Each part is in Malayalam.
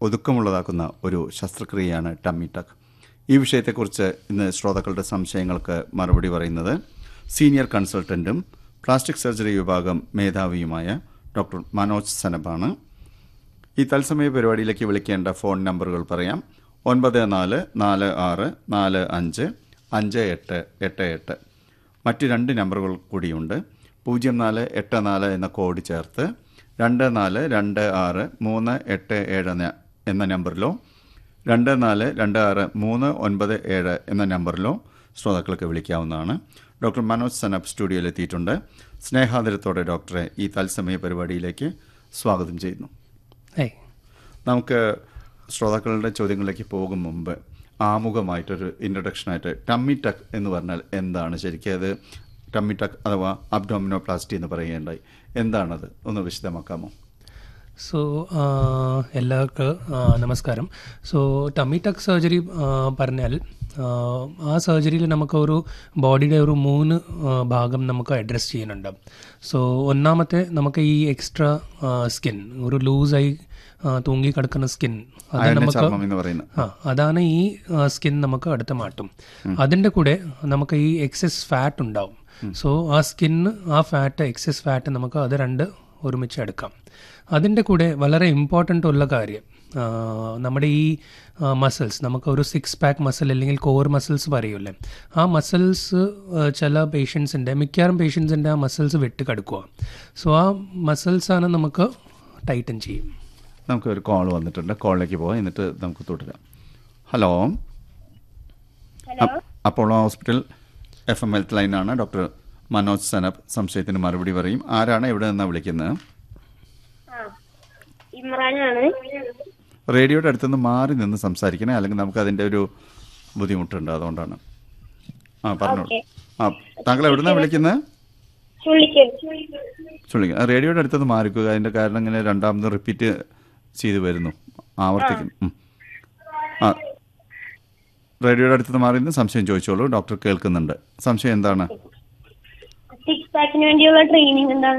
ഒതുക്കമുള്ളതാക്കുന്ന ഒരു ശസ്ത്രക്രിയയാണ് ടമ്മി ടക്ക് ഈ വിഷയത്തെക്കുറിച്ച് ഇന്ന് ശ്രോതാക്കളുടെ സംശയങ്ങൾക്ക് മറുപടി പറയുന്നത് സീനിയർ കൺസൾട്ടന്റും പ്ലാസ്റ്റിക് സർജറി വിഭാഗം മേധാവിയുമായ ഡോക്ടർ മനോജ് സനബാണ് ഈ തത്സമയ പരിപാടിയിലേക്ക് വിളിക്കേണ്ട ഫോൺ നമ്പറുകൾ പറയാം ഒൻപത് നാല് നാല് ആറ് നാല് അഞ്ച് അഞ്ച് എട്ട് എട്ട് എട്ട് മറ്റ് രണ്ട് നമ്പറുകൾ കൂടിയുണ്ട് പൂജ്യം നാല് എട്ട് നാല് എന്ന കോഡ് ചേർത്ത് രണ്ട് നാല് രണ്ട് ആറ് മൂന്ന് എട്ട് ഏഴ് എന്ന- എന്ന നമ്പറിലോ രണ്ട് നാല് രണ്ട് ആറ് മൂന്ന് ഒൻപത് ഏഴ് എന്ന നമ്പറിലോ ശ്രോതാക്കൾക്ക് വിളിക്കാവുന്നതാണ് ഡോക്ടർ മനോജ് സനബ് സ്റ്റുഡിയോയിൽ എത്തിയിട്ടുണ്ട് സ്നേഹാദരത്തോടെ ഡോക്ടറെ ഈ തത്സമയ പരിപാടിയിലേക്ക് സ്വാഗതം ചെയ്യുന്നു ഏയ് നമുക്ക് ശ്രോതാക്കളുടെ ചോദ്യങ്ങളിലേക്ക് പോകും മുമ്പ് ആമുഖമായിട്ടൊരു ഇൻട്രൊഡക്ഷനായിട്ട് ടമ്മി ടക്ക് എന്ന് പറഞ്ഞാൽ എന്താണ് ശരിക്കും അത് ടമ്മി ടക്ക് അഥവാ അബ്ഡോമിനോപ്ലാസ്റ്റി എന്ന് പറയുകയുണ്ടായി എന്താണത് ഒന്ന് വിശദമാക്കാമോ സോ എല്ലാവർക്കും ആ, നമസ്കാരം സോ ടമ്മി ടക്ക് സർജറി പറഞ്ഞാൽ ആ, ആ സർജറിയിൽ നമുക്ക് ഒരു ബോഡിയുടെ ഒരു മൂന്ന് ആ, ഭാഗം നമുക്ക് അഡ്രസ്സ് ചെയ്യുന്നുണ്ട് സോ ഒന്നാമത്തെ നമുക്ക് ഈ എക്സ്ട്രാ സ്കിൻ ഒരു ലൂസായി തൂങ്ങി കിടക്കുന്ന സ്കിൻ അത് അയന നമുക്ക് ചർമ്മം എന്ന് പറയുന്നത് ആ അതാണ് ഈ സ്കിൻ നമുക്ക് അടുത്ത് മാറ്റും അതിൻ്റെ കൂടെ നമുക്ക് ഈ എക്സസ് ഫാറ്റ് ഉണ്ടാവും സോ ആ സ്കിന്ന് ആ ഫാറ്റ് എക്സസ് ഫാറ്റ് നമുക്ക് അത് രണ്ട് ഒരുമിച്ച് എടുക്കാം അതിൻ്റെ കൂടെ വളരെ ഇമ്പോർട്ടൻ്റ് ഉള്ള കാര്യം ആ, നമ്മുടെ ഈ മസിൽസ് നമുക്ക് ഒരു സിക്സ് പാക്ക് മസിൽ അല്ലെങ്കിൽ കോർ മസിൽസ് പറയൂലേ ആ മസിൽസ് ചില പേഷ്യൻസിൻ്റെ മിക്കവാറും പേഷ്യൻസിൻ്റെ ആ മസിൽസ് വെട്ടി കിടക്കുക സോ ആ മസിൽസാണ് നമുക്ക് ടൈറ്റൻ ചെയ്യും നമുക്ക് ഒരു കോൾ വന്നിട്ടുണ്ട് കോളിലേക്ക് പോകാം എന്നിട്ട് നമുക്ക് തുടരാം hello hello Apollo hospital F M health ലൈനാണ് ഡോക്ടർ മനോജ് സനബ് സംശയത്തിന് മറുപടി പറയും ആരാണ് എവിടെ നിന്നാണ് വിളിക്കുന്നത് ആ ഇമ്രാനാണ് റേഡിയോയുടെ അടുത്തുനിന്ന് മാറി നിന്ന് സംസാരിക്കണേ അല്ലെങ്കിൽ നമുക്ക് അതിൻ്റെ ഒരു ബുദ്ധിമുട്ടുണ്ട് അതുകൊണ്ടാണ് ആ പറഞ്ഞോളൂ ഓക്കേ. ആ താങ്കൾ എവിടെ നിന്നാണ് വിളിക്കുന്നത് ചുള്ളിക്കൽ ചുള്ളിക്ക ആ, റേഡിയോയുടെ അടുത്തുനിന്ന് മാറിക്കുക അതിൻ്റെ കാരണം ഇങ്ങനെ രണ്ടാമത് റിപ്പീറ്റ് ചെയ്തു വരുന്നു ആവർത്തിക്കുന്നു ഉം. ആ റേഡിയോയുടെ അടുത്തുനിന്ന് മാറി നിന്ന് സംശയം ചോദിച്ചോളൂ ഡോക്ടർ കേൾക്കുന്നുണ്ട് സംശയം എന്താണ് സിക്സ് പാക്കിന് വേണ്ടിയുള്ള ട്രെയിനിങ് എന്താണ്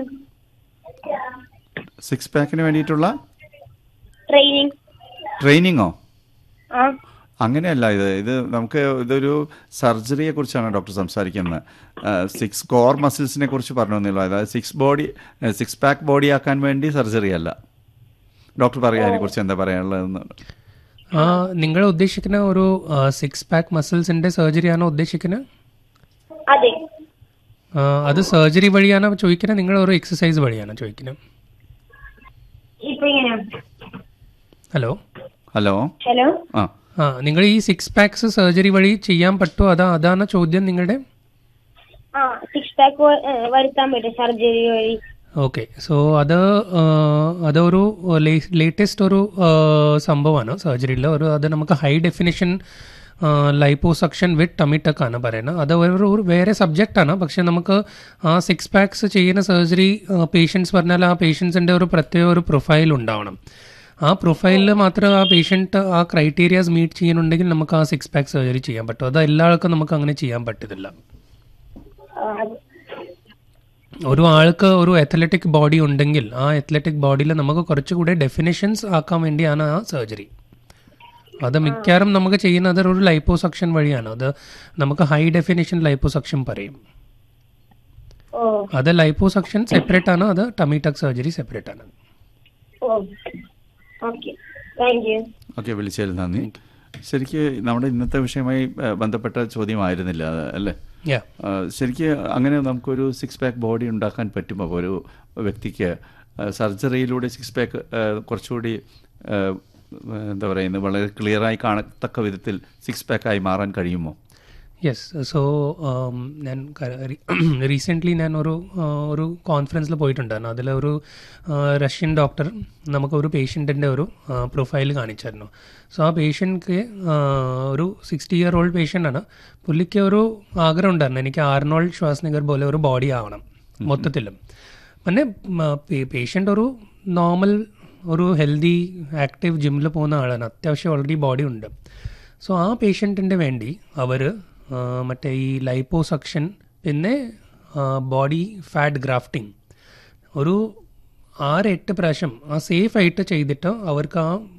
സിക്സ് പാക്കിന് വേണ്ടിയിട്ടുള്ള ട്രെയിനിങ് ട്രെയിനിങ്ങോ ആ അങ്ങനെയല്ല ഇത് ഇത് നമുക്ക് ഇതൊരു സർജറിയെ കുറിച്ചാണ് ഡോക്ടർ സംസാരിക്കുന്നത് സിക്സ് കോർ മസിൽസിനെ കുറിച്ച് പറഞ്ഞു തന്നല്ലോ അതായത് six body six pack body ആക്കാൻ വേണ്ടി സർജറി അല്ല ഡോക്ടർ പറയാം അതിനെക്കുറിച്ച് എന്താ പറയാനുള്ളതെന്ന് ആ നിങ്ങൾ ഉദ്ദേശിക്കുന്ന ഒരു സിക്സ് പാക്ക് മസിൽസിന്റെ സർജറിയാണോ ഉദ്ദേശിക്കുന്നത് അതെ ആ, അത് സർജറി വഴിയാണോ ചോദിക്കുന്നത് നിങ്ങൾ ഒരു എക്സസൈസ് വഴിയാണോ ചോദിക്കുന്നത് ഇപ്പൊ ഇങ്ങനെ ഹലോ ഹലോ ഹലോ ആ ആ നിങ്ങൾ ഈ സിക്സ് പാക്സ് സർജറി വഴി ചെയ്യാൻ പറ്റുമോ അതാ അതാണ് ചോദ്യം നിങ്ങളുടെ ആ സിക്സ് പാക്ക് വരുത്താൻ പറ്റും സർജറി വഴി ഓക്കെ സോ അത് ആ, അതൊരു ലേറ്റസ്റ്റ് ഒരു ആ, സംഭവമാണ് സർജറിയിൽ ഒരു അത് നമുക്ക് high definition liposuction with tummy tuck ആണ് പറയുന്നത് അത് ഒരു ഒരു വേറെ സബ്ജക്റ്റാണ് പക്ഷെ നമുക്ക് ആ സിക്സ് പാക്സ് ചെയ്യുന്ന സർജറി പേഷ്യൻസ് പറഞ്ഞാൽ ആ പേഷ്യൻസിൻ്റെ ഒരു പ്രത്യേക ഒരു പ്രൊഫൈൽ ഉണ്ടാവണം ആ പ്രൊഫൈലിൽ മാത്രം ആ പേഷ്യൻറ്റ് ആ ക്രൈറ്റീരിയാസ് മീറ്റ് ചെയ്യുന്നുണ്ടെങ്കിൽ നമുക്ക് ആ സിക്സ് പാക്ക് സർജറി ചെയ്യാൻ പറ്റും അത് എല്ലാവർക്കും നമുക്ക് അങ്ങനെ ചെയ്യാൻ പറ്റത്തില്ല ആ, അത് ഒരു ആൾക്ക് ഒരു അത്ലറ്റിക് ബോഡി ഉണ്ടെങ്കിൽ ആ അത്ലറ്റിക് ബോഡിയിൽ നമുക്ക് കുറച്ചുകൂടെ ഡെഫിനിഷൻസ് ആക്കാൻ വേണ്ടിയാണ് ആ സർജറി അത് മിക്കവാറും നമുക്ക് ചെയ്യുന്നത് ഒരു ലൈപ്പോസക്ഷൻ വഴിയാണ് അത് നമുക്ക് ഹൈ ഡെഫിനിഷൻ ലൈപ്പോസക്ഷൻ പറയും ഓ അത് ലൈപ്പോസക്ഷൻ സെപ്പറേറ്റ് ആണ് അത് ടമീടക് സർജറി സെപ്പറേറ്റ് ആണ് oh okay thank you okay വിളിച്ചതിൽ നന്ദി ശരിക്ക് നമ്മുടെ ഇന്നത്തെ വിഷയമായി ഏ, ബന്ധപ്പെട്ട ചോദ്യമായിരുന്നില്ല അത് അല്ലേ യാ ആ, ശരിക്ക് അങ്ങനെ നമുക്കൊരു സിക്സ് പാക്ക് ബോഡി ഉണ്ടാക്കാൻ പറ്റുമോ ഒരു വ്യക്തിക്ക് ആ, സർജറിയിലൂടെ സിക്സ് പാക്ക് ആ, കുറച്ചുകൂടി ആ, എന്താ പറയുന്നത് വളരെ ക്ലിയറായി കാണത്തക്ക വിധത്തിൽ സിക്സ് പാക്കായി മാറാൻ കഴിയുമോ യെസ് സോ ഞാൻ റീസെൻ്റ്ലി ഞാൻ ഒരു ആ, ഒരു കോൺഫറൻസിൽ പോയിട്ടുണ്ടായിരുന്നു അതിലൊരു ആ, റഷ്യൻ ഡോക്ടർ നമുക്കൊരു പേഷ്യൻറ്റിൻ്റെ ഒരു പ്രൊഫൈൽ കാണിച്ചായിരുന്നു സോ ആ പേഷ്യൻറ്റ് ഒരു സിക്സ്റ്റി ഇയർ ഓൾഡ് പേഷ്യൻ്റാണ് പുള്ളിക്ക് ഒരു ആഗ്രഹം ഉണ്ടായിരുന്നു എനിക്ക് ആർണോൾഡ് ശ്വാസ്നിഗർ പോലെ ഒരു ബോഡി ആവണം മൊത്തത്തിലും പിന്നെ പേഷ്യൻ്റ് ഒരു നോർമൽ ഒരു ഹെൽത്തി ആക്റ്റീവ് ജിമ്മിൽ പോകുന്ന ആളാണ് അത്യാവശ്യം ഓൾറെഡി ബോഡി ഉണ്ട് സോ ആ പേഷ്യൻറ്റിൻ്റെ വേണ്ടി അവർ മറ്റേ ഈ ലൈപ്പോസക്ഷൻ പിന്നെ ബോഡി ഫാറ്റ് ഗ്രാഫ്റ്റിംഗ് ഒരു ആറ് എട്ട് പ്രാവശ്യം ആ സേഫ് ആയിട്ട് ചെയ്തിട്ട് അവർക്ക് ആ